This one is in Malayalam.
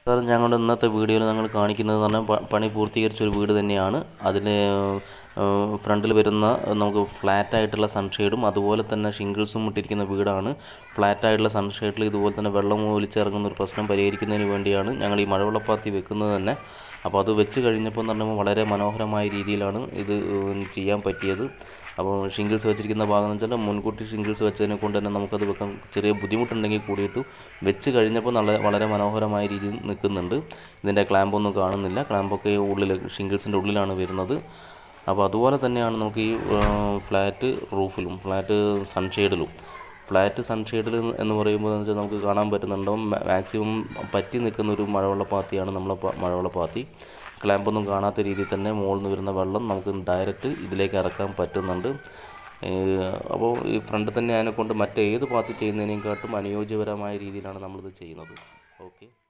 സാർ ഞങ്ങളുടെ ഇന്നത്തെ വീഡിയോയിൽ ഞങ്ങൾ കാണിക്കുന്നത് എന്ന് പറഞ്ഞാൽ പ- പണി പൂർത്തീകരിച്ച ഒരു വീട് തന്നെയാണ് അതിൽ ഫ്രണ്ടിൽ വരുന്ന നമുക്ക് ഫ്ലാറ്റ് ആയിട്ടുള്ള സൺഷെയ്ഡും അതുപോലെ തന്നെ ഷിംഗിൾസും ഇട്ടിരിക്കുന്ന വീടാണ് ഫ്ലാറ്റ് ആയിട്ടുള്ള സൺഷെയ്ഡിൽ ഇതുപോലെ തന്നെ വെള്ളം ഒലിച്ചിറങ്ങുന്ന ഒരു പ്രശ്നം പരിഹരിക്കുന്നതിന് വേണ്ടിയാണ് ഞങ്ങൾ ഈ മഴവെള്ളപ്പാത്തി വെക്കുന്നത് തന്നെ അപ്പോൾ അത് വെച്ച് കഴിഞ്ഞപ്പോൾ എന്ന് പറഞ്ഞാൽ വളരെ മനോഹരമായ രീതിയിലാണ് ഇത് ഉം, ചെയ്യാൻ പറ്റിയത് അപ്പോൾ ഷിംഗിൾസ് വെച്ചിരിക്കുന്ന ഭാഗം എന്ന് വെച്ചാൽ മുൻകൂട്ടി ഷിംഗിൾസ് വെച്ചതിനെ കൊണ്ട് തന്നെ നമുക്കത് വെക്കാൻ ചെറിയ ബുദ്ധിമുട്ടുണ്ടെങ്കിൽ കൂടിയിട്ട് വെച്ച് കഴിഞ്ഞപ്പോൾ നല്ല വളരെ മനോഹരമായ രീതിയിൽ നിൽക്കുന്നുണ്ട് ഇതിൻ്റെ ക്ലാമ്പൊന്നും കാണുന്നില്ല ക്ലാമ്പൊക്കെ ഉള്ളിൽ ഷിംഗിൾസിൻ്റെ ഉള്ളിലാണ് വരുന്നത് അപ്പോൾ അതുപോലെ തന്നെയാണ് നമുക്ക് ഈ ഫ്ലാറ്റ് റൂഫിലും ഫ്ലാറ്റ് സൺഷെയ്ഡിലും ഫ്ലാറ്റ് സൺഷെയ്ഡിൽ എന്ന് പറയുമ്പോൾ എന്ന് വെച്ചാൽ നമുക്ക് കാണാൻ പറ്റുന്നുണ്ടാവും മാക്സിമം പറ്റി നിൽക്കുന്ന ഒരു മഴവെള്ളപ്പാത്തിയാണ് നമ്മളെ പ- മഴവെള്ളപ്പാത്തി ക്ലാമ്പൊന്നും കാണാത്ത രീതിയിൽ തന്നെ മുകളിൽ നിന്ന് വരുന്ന വെള്ളം നമുക്ക് ഡയറക്റ്റ് ഇതിലേക്ക് ഇറക്കാൻ പറ്റുന്നുണ്ട് ഏഹ് അപ്പോൾ ഈ ഫ്രണ്ട് തന്നെ അതിനെ കൊണ്ട് മറ്റേത് പാത്തി ചെയ്യുന്നതിനേക്കാട്ടും അനുയോജ്യപരമായ രീതിയിലാണ് നമ്മളിത് ചെയ്യുന്നത് ഓക്കെ